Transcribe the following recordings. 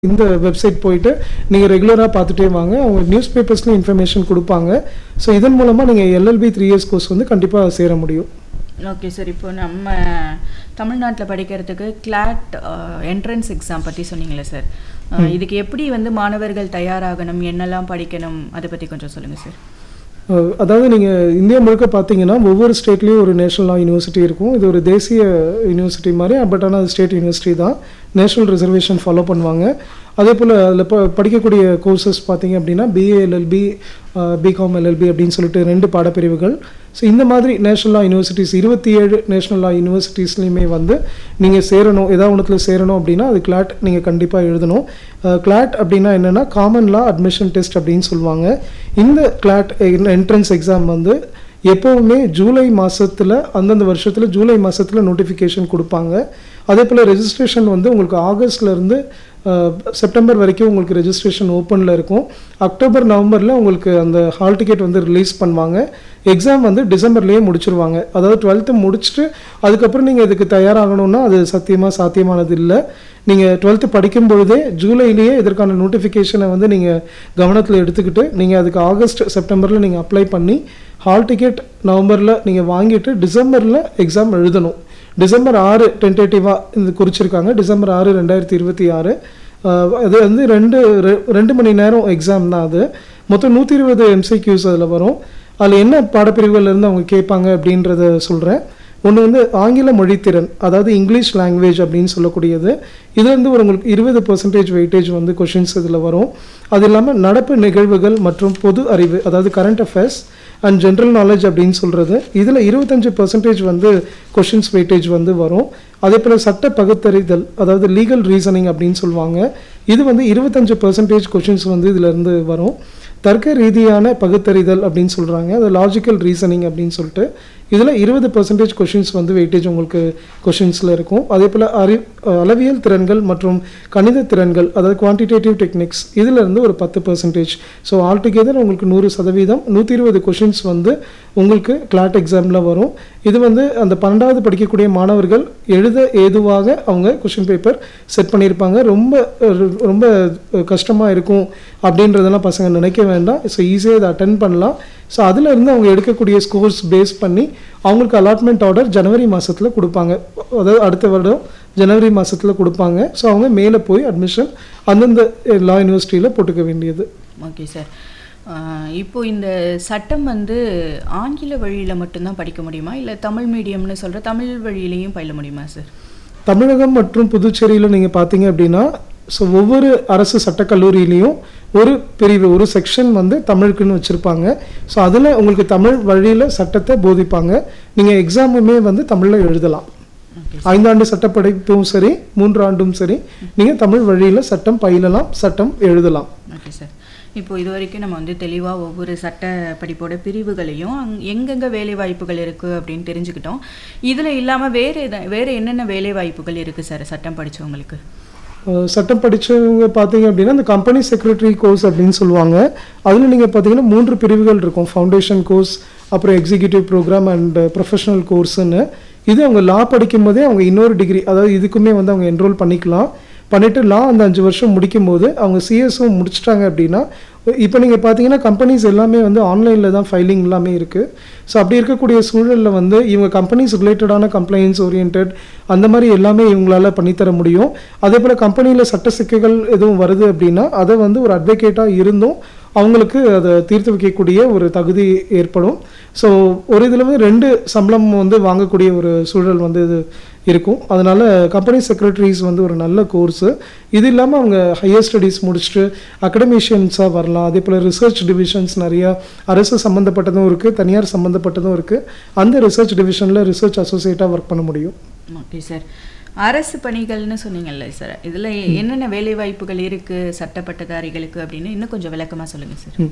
இந்த வெப்சைட் போயிட்டு நீங்கள் ரெகுலராக பார்த்துட்டே வாங்க அவங்க நியூஸ் பேப்பர்ஸ்லையும் இன்ஃபர்மேஷன் கொடுப்பாங்க ஸோ இதன் மூலமாக நீங்கள் எல்எல்பி த்ரீ இயர்ஸ் கோர்ஸ் வந்து கண்டிப்பாக சேர முடியும் ஓகே சார் இப்போ நம்ம தமிழ்நாட்டில் படிக்கிறதுக்கு கிளாட் என்ட்ரன்ஸ் எக்ஸாம் பற்றி சொன்னீங்களே சார் அஹ், இதுக்கு எப்படி வந்து மாணவர்கள் தயாராகணும் என்னெல்லாம் படிக்கணும் அதை பற்றி கொஞ்சம் சொல்லுங்கள் சார் அஹ் அதாவது நீங்கள் இந்தியா முழுக்க பார்த்தீங்கன்னா ஒவ்வொரு ஸ்டேட்லேயும் ஒரு நேஷனல் லா யூனிவர்சிட்டி இருக்கும் இது ஒரு தேசிய யூனிவர்சிட்டி மாதிரி பட் ஆனால் அது ஸ்டேட் யூனிவர்சிட்டி தான் நேஷனல் ரிசர்வேஷன் ஃபாலோ பண்ணுவாங்க அதே போல் அதில் ப படிக்கக்கூடிய கோர்சஸ் பார்த்தீங்க அப்படின்னா பிஏ எல்எல்பி பிகாம் எல்எல்பி அப்படின்னு சொல்லிட்டு ரெண்டு பாடப்பிரிவுகள் ஸோ இந்த மாதிரி நேஷனல் லா யூனிவர்சிட்டிஸ் இருபத்தி ஏழு நேஷனல் லா யூனிவர்சிட்டிஸ்லையுமே வந்து நீங்கள் சேரணும் ஏதாவது ஒன்றுத்தில் சேரணும் அப்படின்னா அது கிளாட் நீங்கள் கண்டிப்பாக எழுதணும் கிளாட் அப்படின்னா என்னென்னா காமன் லா அட்மிஷன் டெஸ்ட் அப்படின்னு சொல்லுவாங்க இந்த கிளாட் என்ட்ரன்ஸ் எக்ஸாம் வந்து எப்போவுமே ஜூலை மாதத்தில் அந்தந்த வருஷத்தில் ஜூலை மாதத்தில் நோட்டிஃபிகேஷன் கொடுப்பாங்க அதே போல் ரெஜிஸ்ட்ரேஷன் வந்து உங்களுக்கு ஆகஸ்ட்லேருந்து செப்டம்பர் வரைக்கும் உங்களுக்கு ரெஜிஸ்ட்ரேஷன் ஓப்பனில் இருக்கும் அக்டோபர் நவம்பரில் உங்களுக்கு அந்த ஹால் டிக்கெட் வந்து ரிலீஸ் பண்ணுவாங்க எக்ஸாம் வந்து டிசம்பர்லேயே முடிச்சிருவாங்க அதாவது டுவெல்த்து முடிச்சுட்டு அதுக்கப்புறம் நீங்கள் இதுக்கு தயாராகணும்னா அது சத்தியமாக சாத்தியமானது இல்லை நீங்கள் டுவெல்த்து படிக்கும் பொழுதே ஜூலையிலேயே இதற்கான நோட்டிஃபிகேஷனை வந்து நீங்கள் கவனத்தில் எடுத்துக்கிட்டு நீங்கள் அதுக்கு ஆகஸ்ட் செப்டம்பரில் நீங்கள் அப்ளை பண்ணி ஹால் டிக்கெட் நவம்பரில் நீங்கள் வாங்கிட்டு டிசம்பரில் எக்ஸாம் எழுதணும் டிசம்பர் ஆறு டென்டேட்டிவாக இது குறிச்சிருக்காங்க டிசம்பர் ஆறு ரெண்டாயிரத்தி இருபத்தி ஆறு அது வந்து ரெண்டு ரெ- ரெண்டு மணி நேரம் எக்ஸாம் தான் அது மொத்தம் நூற்றி இருபது எம்சிக்யூஸ் அதில் வரும் அதில் என்ன பாடப்பிரிவுகள்ல இருந்து அவங்க கேட்பாங்க அப்படின்றத சொல்கிறேன் ஒன்று வந்து ஆங்கில மொழித்திறன் அதாவது இங்கிலீஷ் லாங்குவேஜ் அப்படின்னு சொல்லக்கூடியது இது வந்து ஒரு உங்களுக்கு இருபது பர்சன்டேஜ் வெயிட்டேஜ் வந்து கொஷின்ஸ் இதில் வரும் அது இல்லாமல் நடப்பு நிகழ்வுகள் மற்றும் பொது அறிவு அதாவது current affairs and general knowledge அப்படின்னு சொல்கிறது இதில் இருபத்தஞ்சு பர்சன்டேஜ் வந்து கொஷின்ஸ் வெயிட்டேஜ் வந்து வரும் அதே போல் சட்ட பகுத்தறிதல் அதாவது லீகல் ரீசனிங் அப்படின்னு சொல்லுவாங்க இது வந்து இருபத்தஞ்சு பர்சன்டேஜ் கொஷின்ஸ் வந்து இதிலிருந்து வரும் தர்க்க ரீதியான பகுத்தறிதல் அப்படின்னு சொல்கிறாங்க அது லாஜிக்கல் ரீசனிங் அப்படின்னு சொல்லிட்டு இதில் இருபது பர்சன்டேஜ் கொஷின்ஸ் வந்து வெயிட்டேஜ் உங்களுக்கு கொஷின்ஸில் இருக்கும் அதே போல் அறி அளவியல் திறன்கள் மற்றும் கணித திறன்கள் அதாவது குவான்டிடேட்டிவ் டெக்னிக்ஸ் இதிலிருந்து ஒரு பத்து பர்சன்டேஜ் ஸோ ஆல்டுகெதர் உங்களுக்கு நூறு சதவீதம் நூற்றி இருபது கொஷின்ஸ் வந்து உங்களுக்கு கிளாட் எக்ஸாமில் வரும் இது வந்து அந்த பன்னெண்டாவது படிக்கக்கூடிய மாணவர்கள் எழுத ஏதுவாக அவங்க கொஷின் பேப்பர் செட் பண்ணியிருப்பாங்க ரொம்ப அஹ், ரொம்ப கஷ்டமாக இருக்கும் அப்படின்றதெல்லாம் பசங்க நினைக்க வேண்டாம் ஸோ ஈஸியாக இதை அட்டன் பண்ணலாம் ஸோ அதில் இருந்து அவங்க எடுக்கக்கூடிய ஸ்கோர்ஸ் பேஸ் பண்ணி அவங்களுக்கு அலாட்மெண்ட் ஆர்டர் ஜனவரி மாதத்தில் கொடுப்பாங்க அதாவது அடுத்த வருடம் ஜனவரி மாதத்தில் கொடுப்பாங்க ஸோ அவங்க மேலே போய் அட்மிஷன் அந்தந்த லா யூனிவர்சிட்டியில் போட்டுக்க வேண்டியது ஓகே சார் அஹ், இப்போ இந்த சட்டம் வந்து ஆங்கில வழியில் மட்டும்தான் படிக்க முடியுமா இல்லை தமிழ் மீடியம்னு சொல்கிற தமிழ் வழியிலையும் பயில முடியுமா சார் தமிழகம் மற்றும் புதுச்சேரியில் நீங்கள் பார்த்தீங்க அப்படின்னா ஸோ ஒவ்வொரு அரசு சட்டக்கல்லூரியிலையும் ஒரு பிரிவு ஒரு செக்ஷன் வந்து தமிழுக்குன்னு வச்சுருப்பாங்க ஸோ அதில் உங்களுக்கு தமிழ் வழியில் சட்டத்தை போதிப்பாங்க நீங்கள் எக்ஸாமுமே வந்து தமிழில் எழுதலாம் ஓகே ஐந்தாண்டு சட்டப்படிப்பும் சரி மூன்று ஆண்டும் சரி நீங்கள் தமிழ் வழியில் சட்டம் பயிலலாம் சட்டம் எழுதலாம் ஓகே சார் இப்போ இது வரைக்கும் நம்ம வந்து தெளிவாக ஒவ்வொரு சட்ட படிப்போட பிரிவுகளையும் அங் எங்கெங்கே வேலை வாய்ப்புகள் இருக்குது அப்படின்னு தெரிஞ்சுக்கிட்டோம் இதில் இல்லாமல் வேறு எத வேறு என்னென்ன வேலை வாய்ப்புகள் இருக்குது சார் சட்டம் படிச்சவங்களுக்கு அஹ் சட்டம் படிச்சவங்க பார்த்தீங்க அப்படின்னா இந்த கம்பெனி செக்ரட்டரி கோர்ஸ் அப்படின்னு சொல்லுவாங்க அதில் நீங்கள் பார்த்தீங்கன்னா மூன்று பிரிவுகள் இருக்கும் ஃபவுண்டேஷன் கோர்ஸ் அப்புறம் எக்ஸிக்யூட்டிவ் ப்ரோக்ராம் அண்ட் ப்ரொஃபஷனல் கோர்ஸ்னு இது அவங்க லா படிக்கும் போதே அவங்க இன்னொரு டிகிரி அதாவது இதுக்குமே வந்து அவங்க என்ரோல் பண்ணிக்கலாம் பண்ணிட்டு லா அந்த அஞ்சு வருஷம் முடிக்கும் போது அவங்க சிஎஸ்ஓ முடிச்சிட்டாங்க அப்படின்னா இப்போ நீங்கள் பார்த்தீங்கன்னா கம்பெனிஸ் எல்லாமே வந்து ஆன்லைனில் தான் ஃபைலிங் எல்லாமே இருக்குது ஸோ அப்படி இருக்கக்கூடிய சூழலில் வந்து இவங்க கம்பெனிஸ் ரிலேட்டடான கம்ப்ளைண்ட்ஸ் ஓரியன்ட் அந்த மாதிரி எல்லாமே இவங்களால பண்ணித்தர முடியும் அதே போல் கம்பெனியில் சட்ட சிக்கல்கள் எதுவும் வருது அப்படின்னா அதை வந்து ஒரு அட்வொகேட்டாக இருந்தும் அவங்களுக்கு அதை தீர்த்து வைக்கக்கூடிய ஒரு தகுதி ஏற்படும் ஸோ ஒரு இதில் வந்து ரெண்டு சம்பளம் வந்து வாங்கக்கூடிய ஒரு சூழல் வந்து இது இருக்கும் அதனால கம்பெனி செக்ரட்டரிஸ் வந்து ஒரு நல்ல கோர்ஸு இது இல்லாமல் அவங்க ஹையர் ஸ்டடீஸ் முடிச்சுட்டு அகடமிஷியன்ஸாக வரலாம் அதே போல் ரிசர்ச் டிவிஷன்ஸ் நிறையா அரசு சம்மந்தப்பட்டதும் இருக்குது தனியார் சம்மந்தப்பட்டதும் இருக்குது அந்த ரிசர்ச் டிவிஷனில் ரிசர்ச் அசோசியேட்டாக ஒர்க் பண்ண முடியும் ஓகே சார் அரசு பணிகள்னு சொன்னீங்கல்ல சார் இதில் என்னென்ன வேலை வாய்ப்புகள் இருக்குது சட்ட பட்டதாரிகளுக்கு அப்படின்னு இன்னும் கொஞ்சம் விளக்கமாக சொல்லுங்கள் சார்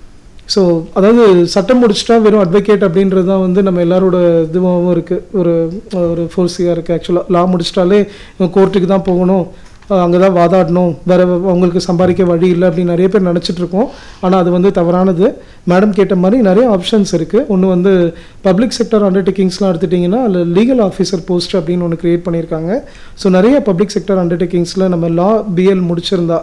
ஸோ அதாவது சட்டம் முடிச்சிட்டா வெறும் அட்வொகேட் அப்படின்றது தான் வந்து நம்ம எல்லாரோட இதுவாகவும் இருக்குது ஒரு ஒரு ஃபோர்ஸியாக இருக்குது ஆக்சுவலாக லா முடிச்சிட்டாலே கோர்ட்டுக்கு தான் போகணும் அங்கே தான் வாதாடணும் வேறு அவங்களுக்கு சம்பாதிக்க வழி இல்லை அப்படின்னு நிறைய பேர் நினச்சிட்டு இருக்கோம் ஆனால் அது வந்து தவறானது மேடம் கேட்ட மாதிரி நிறைய ஆப்ஷன்ஸ் இருக்குது ஒன்று வந்து பப்ளிக் செக்டர் அண்டர்டேக்கிங்ஸ்லாம் எடுத்துட்டிங்கன்னா அதில் லீகல் ஆஃபீஸர் போஸ்ட் அப்படின்னு ஒன்று க்ரியேட் பண்ணியிருக்காங்க ஸோ நிறைய பப்ளிக் செக்டர் அண்டர்டேக்கிங்ஸில் நம்ம லா பிஎல் முடிச்சிருந்தா